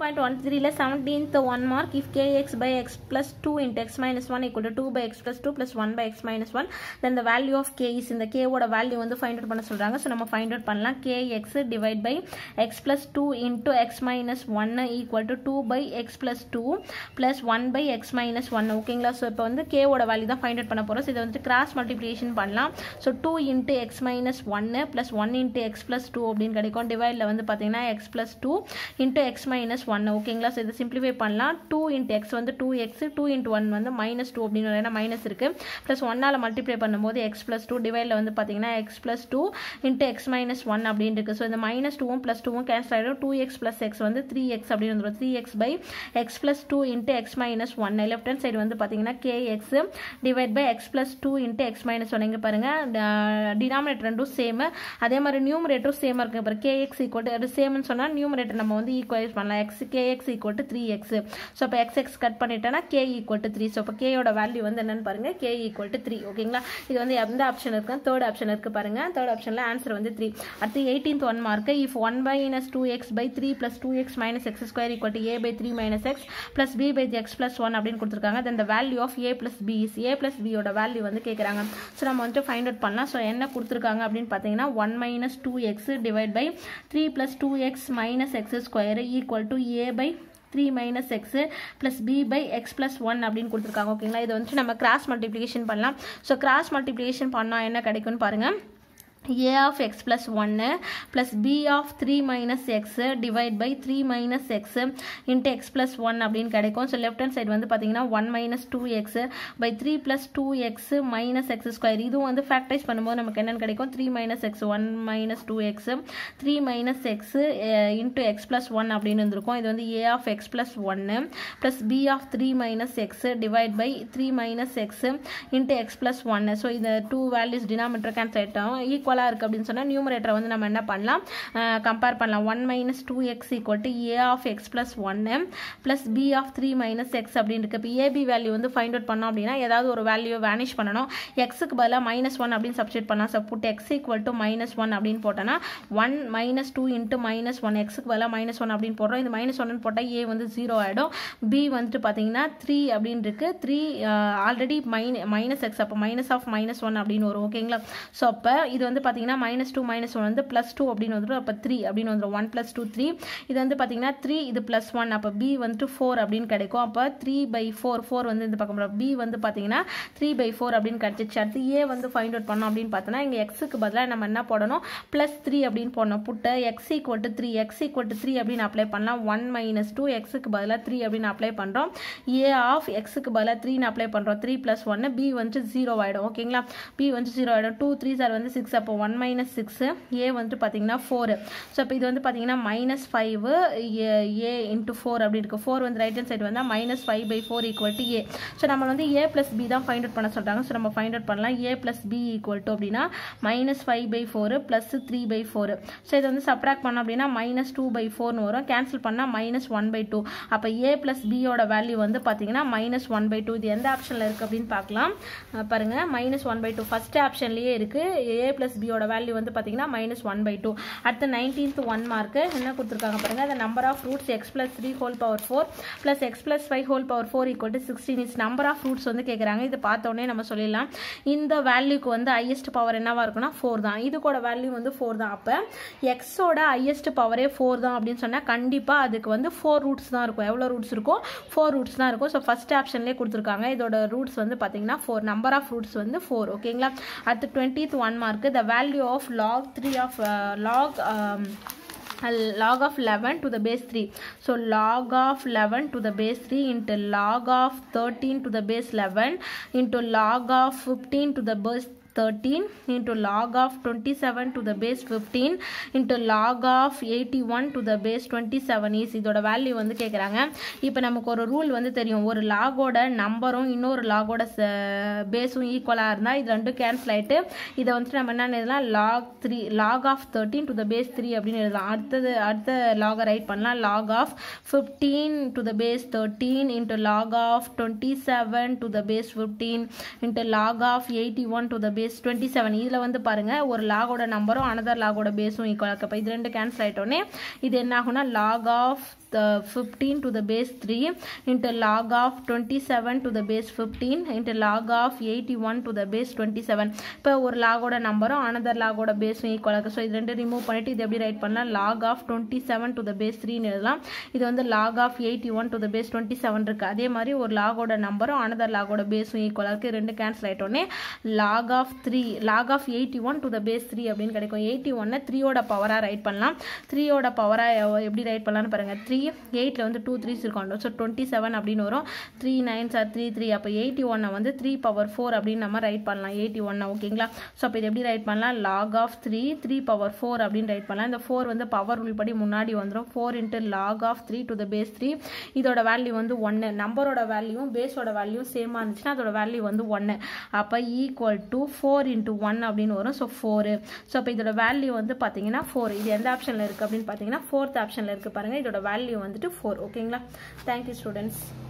point one த்ரீல seventeenth one mark if k x by x plus two into x minus one equal to two by x plus two plus one by x minus one then the value of k is இந்த கேவோட value வந்து find out பண்ண சொல்கிறாங்க so நம்ம find out பண்ணலாம் k x divide by x plus two into x minus one equal to two by x plus two plus one by x minus one ஓகேங்களா so இப்போ வந்து கேவோட value தான் find out பண்ண போகிறோம் so இதை வந்து கிராஸ் மல்டிப்ளிகேஷன் பண்ணலாம் so two into x minus ஒன்று plus one into x plus two அப்படின்னு கிடைக்கும் டிவைடில் வந்து பார்த்தீங்கன்னா x plus two into x minus one ஓகேங்களா ஸோ இதை சிம்பிளிஃபை பண்ணலாம் டூ இன்ட்டு எக்ஸ் வந்து two x two into one வந்து மைனஸ் டூ அப்படின்னு ஏன்னா மைனஸ் இருக்குது ப்ளஸ் ஒன்னால் மல்டிப்ளை பண்ணும்போது எக்ஸ் ப்ளஸ் டூ டிவைடில் வந்து பார்த்தீங்கன்னா x plus two into x minus one அப்படின்னு இருக்குது ஸோ இந்த மைனஸ் டூவும் ப்ளஸ் டூவும் கேன்சல் ஆகிடும் டூ எக்ஸ் ப்ளஸ் எக்ஸ் வந்து த்ரீ எக்ஸ் அப்படின்னு வந்துடும் three x by x plus two into x minus one left hand side வந்து பார்த்தீங்கன்னா k x divide by x plus two into x minus one இங்கே பாருங்கள் denominator ரெண்டும் சேமு அதே மாதிரி நியூமரேட்டரும் சேமாக இருக்குது அப்புறம் கேஎக்ஸ் ஈக்குவல் அது சேம்னு சொன்னால் நியூமரேட்டர் நம்ம வந்து ஈக்குவலைஸ் பண்ணலாம் x k x equal to three x so இப்போ எக்ஸ் எக்ஸ் கட் பண்ணிட்டேன்னா k equal to three so இப்போ கேயோட வேல்யூ வந்து என்னன்னு பாருங்க கே ஈக்குவல் டு த்ரீ ஓகேங்களா இது வந்து எந்த ஆப்ஷன் இருக்கு தேர்ட் ஆப்ஷன் இருக்கு பாருங்க தேர்ட் ஆப்ஷனில் ஆன்சர் வந்து த்ரீ அடுத்து eighteenth one mark if one minus two x by three plus two x minus x square equal to A by three minus x plus B by x plus one அப்படின்னு கொடுத்துருக்காங்க then the value of A plus B is A plus பியோட value வந்து கேட்குறாங்க so நம்ம வந்துட்டு find out பண்ணலாம் so என்ன கொடுத்துருக்காங்க அப்படின்னு பார்த்தீங்கன்னா one minus two x divide by three plus two x minus x square equal to A by three minus x plus B by x plus one அப்படின்னு கொடுத்துருக்காங்க ஓகேங்களா இதை வந்து நம்ம கிராஸ் மல்டிப்ளிகேஷன் பண்ணலாம் ஸோ கிராஸ் மல்டிப்ளிகேஷன் பண்ணால் என்ன கிடைக்கும்னு பாருங்கள் a of x plus 1 plus b of 3 minus x divide by 3 minus x into x plus 1 அப்படின்னு கிடைக்கும் ஸோ லெஃப்ட் ஹேண்ட் சைடு வந்து பார்த்தீங்கன்னா one minus two x by three plus two x minus x square இதுவும் வந்து factorise பண்ணும்போது நமக்கு என்னென்னு கிடைக்கும் three minus x one minus two x three minus x into x plus one அப்படின்னு இருந்திருக்கும் இது வந்து ஏ ஆஃப் எக்ஸ் ப்ளஸ் ஒன்று plus B of three minus x divide by three minus x into x plus ஒன்று so இந்த two values denominator cancel ஆகிட்டோம் equal ஈக்குவலாக இருக்குது அப்படின்னு சொன்னால் நியூமரேட்டரை வந்து நம்ம என்ன பண்ணலாம் கம்பேர் பண்ணலாம் one minus two x equal to A of x plus ஒன்று plus B of three minus x அப்படின்னு இருக்குது இப்போ ஏபி வேல்யூ வந்து ஃபைண்ட் அவுட் பண்ணோம் அப்படின்னா ஏதாவது ஒரு வேல்யூ வேனிஷ் பண்ணணும் எக்ஸுக்கு பதிலாக மைனஸ் ஒன் அப்படின்னு சப்ஸ்டியூட் பண்ணலாம் so put x equal to minus one அப்படின்னு போட்டோன்னா one minus two into minus one எக்ஸுக்கு பதிலாக மைனஸ் ஒன் அப்படின்னு போடுறோம் இந்த மைனஸ் ஒன்னு போட்டால் ஏ வந்து ஜீரோ ஆகிடும் பி வந்துட்டு பார்த்தீங்கன்னா த்ரீ அப்படின்னு இருக்குது three already min minus x அப்போ மைனஸ் ஆஃப் மைனஸ் ஒன் அப்படின்னு வரும் ஓகேங்களா ஸோ அப்போ இது வந்து பார்த்தீங்கன்னா மைனஸ் டூ மைனஸ் ஒன் வந்து ப்ளஸ் டூ அப்படின்னு வந்துடும் அப்போ த்ரீ அப்படின்னு வந்துடும் ஒன் ப்ளஸ் டூ த்ரீ இது வந்து பார்த்தீங்கன்னா த்ரீ இது ப்ளஸ் ஒன் அப்போ பி வந்துட்டு ஃபோர் அப்படின்னு கிடைக்கும் அப்போ த்ரீ பை ஃபோர் ஃபோர் வந்து இந்த பக்கம் பி வந்து பார்த்தீங்கன்னா த்ரீ பை ஃபோர் அப்படின்னு கிடச்சிச்சு அடுத்து ஏ வந்து ஃபைண்ட் அவுட் பண்ணோம் அப்படின்னு பார்த்தோன்னா இங்கே எக்ஸுக்கு பதிலாக நம்ம என்ன போடணும் ப்ளஸ் த்ரீ அப்படின்னு போடணும் புட்டை x equal to three x equal to three அப்படின்னு அப்ளை பண்ணலாம் ஒன் மைனஸ் டூ எக்ஸுக்கு பதிலாக த்ரீ அப்படின்னு அப்ளை பண்ணுறோம் ஏ ஆஃப் எக்ஸுக்கு பதிலாக த்ரீன்னு அப்ளை பண்ணுறோம் த்ரீ ப்ளஸ் ஒன்று பி வந்து ஜீரோ ஆகிடும் ஓகேங்களா பி வந்து ஜீரோ ஆகிடும் டூ த்ரீ சார் வந்து சிக்ஸ் அப்போ ஒன் மைனஸ் சிக்ஸு ஏ வந்துட்டு பார்த்தீங்கன்னா ஃபோரு ஸோ இப்போ இது வந்து பார்த்தீங்கன்னா minus five A into four அப்படி இருக்குது ஃபோர் வந்து ரைட் ஹேண்ட் சைடு வந்தால் minus five by four equal to A so நம்ம வந்து ஏ ப்ளஸ் பி தான் ஃபைண்ட் அவுட் பண்ண சொல்கிறாங்க ஸோ நம்ம ஃபைண்ட் அவுட் பண்ணலாம் ஏ ப்ளஸ் பி ஈக்குவல் டு அப்படின்னா minus five by four plus three by four so இதை வந்து சப்ராக்ட் பண்ணோம் அப்படின்னா மைனஸ் டூ பை ஃபோர்னு வரும் கேன்சல் பண்ணால் மைனஸ் ஒன் பை டூ அப்போ ஏ ப்ளஸ் பியோட வேல்யூ வந்து பார்த்தீங்கன்னா மைனஸ் ஒன் பை டூ இது எந்த ஆப்ஷனில் இருக்குது அப்படின்னு பார்க்கலாம் பாருங்கள் minus one by two first ஆப்ஷன்லேயே இருக்குது ஏ ப்ளஸ் பியோட வேல்யூ வந்து பார்த்தீங்கன்னா மைனஸ் ஒன் பை டூ அடுத்த நைன்டீன்த் ஒன் மார்க்கு என்ன கொடுத்துருக்காங்க பாருங்கள் அந்த number of roots x plus three whole power four plus x plus five whole power four equal to sixteen is number of roots வந்து கேட்குறாங்க இது பார்த்தோன்னே நம்ம சொல்லிடலாம் இந்த வேல்யூக்கு வந்து ஹையஸ்ட் பவர் என்னவா இருக்குன்னா ஃபோர் தான் இதுக்கோட வேல்யூ வந்து ஃபோர் தான் அப்போ எக்ஸோட ஹையஸ்ட் பவரே ஃபோர் தான் அப்படின்னு சொன்னால் கண்டிப்பாக அதுக்கு வந்து ஃபோர் ரூட்ஸ் தான் இருக்கும் எவ்வளோ ரூட்ஸ் இருக்கும் ஃபோர் ரூட்ஸ் தான் இருக்கும் ஸோ ஃபஸ்ட் ஆப்ஷன்லேயே கொடுத்துருக்காங்க இதோட ரூட்ஸ் வந்து பார்த்தீங்கன்னா ஃபோர் நம்பர் ஆஃப் ரூட்ஸ் வந்து ஃபோர் ஓகேங்களா அடுத்து twentieth one mark the value of log three of log log of 11 to the base 3 so log of 11 to the base 3 into log of 13 to the base 11 into log of 15 to the base 13 into log of 27 to the base 15 into log of 81 to the base 27 is இதோட value வந்து கேட்குறாங்க இப்போ நமக்கு ஒரு rule வந்து தெரியும் ஒரு லாகோட நம்பரும் இன்னொரு லாகோட பேஸும் ஈக்குவலாக இருந்தால் இது ரெண்டும் கேன்சல் ஆகிட்டு இதை வந்துட்டு நம்ம என்ன எழுதலாம் log three log of thirteen to the base three அப்படின்னு எழுதலாம் அடுத்தது அடுத்த லாகை ரைட் பண்ணலாம் log of fifteen to the base thirteen into log of twenty seven to the base fifteen into log of eighty one to the base twenty seven இதில் வந்து பாருங்கள் ஒரு லாகோட நம்பரும் அனதர் லாகோட பேஸும் ஈக்குவல் அப்போ இது ரெண்டு கேன்சல் ஆகிட்டோன்னே இது என்ன ஆகும்னா log of fifteen to the base three into log of twenty seven to the base fifteen into log of eighty one to the base twenty seven இப்போ ஒரு லாகோட நம்பரும் அனதர் லாகோட பேஸும் ஈக்குவலாக இருக்குது ஸோ இது ரெண்டு ரிமூவ் பண்ணிட்டு இது எப்படி ரைட் பண்ணலாம் log of twenty seven to the base த்ரீன்னு எழுதலாம் இது வந்து log of eighty one to the base twenty seven இருக்குது அதே மாதிரி ஒரு லாகோட நம்பரும் அனதர் லாகோட பேஸும் ஈக்குவலாக இருக்குது ரெண்டு கேன்சல் ஆகிட்டோன்னே log of three log of eighty one to the base three அப்படின்னு கிடைக்கும் எயிட்டி ஒன்னை த்ரீயோட பவராக ரைட் பண்ணலாம் த்ரீயோட பவராக எப்படி ரைட் பண்ணலாம்னு பாருங்கள் த்ரீ எயிட்டில் வந்து டூ த்ரீஸ் இருக்கும் ஸோ டுவெண்ட்டி செவன் அப்படின்னு வரும் three nine sir three three அப்போ எயிட்டி ஒன்னை வந்து த்ரீ பவர் ஃபோர் அப்படின்னு நம்ம ரைட் பண்ணலாம் எயிட்டி ஒன்னை ஓகேங்களா ஸோ அப்போ இது எப்படி ரைட் பண்ணலாம் log of three three power four அப்படின்னு ரைட் பண்ணலாம் இந்த ஃபோர் வந்து பவர் உள்படி முன்னாடி வந்துடும் four into log of three to the base three இதோட வேல்யூ வந்து ஒன்று நம்பரோட வேல்யூவும் பேஸோட வேல்யூவும் சேமாக இருந்துச்சுன்னா அதோட வேல்யூ வந்து ஒன்று அப்போ equal to four into one அப்படின்னு வரும் ஸோ ஃபோரு ஸோ அப்போ இதோட வேல்யூ வந்து பார்த்தீங்கன்னா ஃபோர் இது எந்த ஆப்ஷனில் இருக்குது அப்படின்னு பார்த்தீங்கன்னா ஃபோர்த் ஆப்ஷனில் இருக்குது பாருங்கள் இதோட வேல்யூ வந்துட்டு ஃபோர் ஓகேங்களா தேங்க்யூ ஸ்டூடெண்ட்ஸ்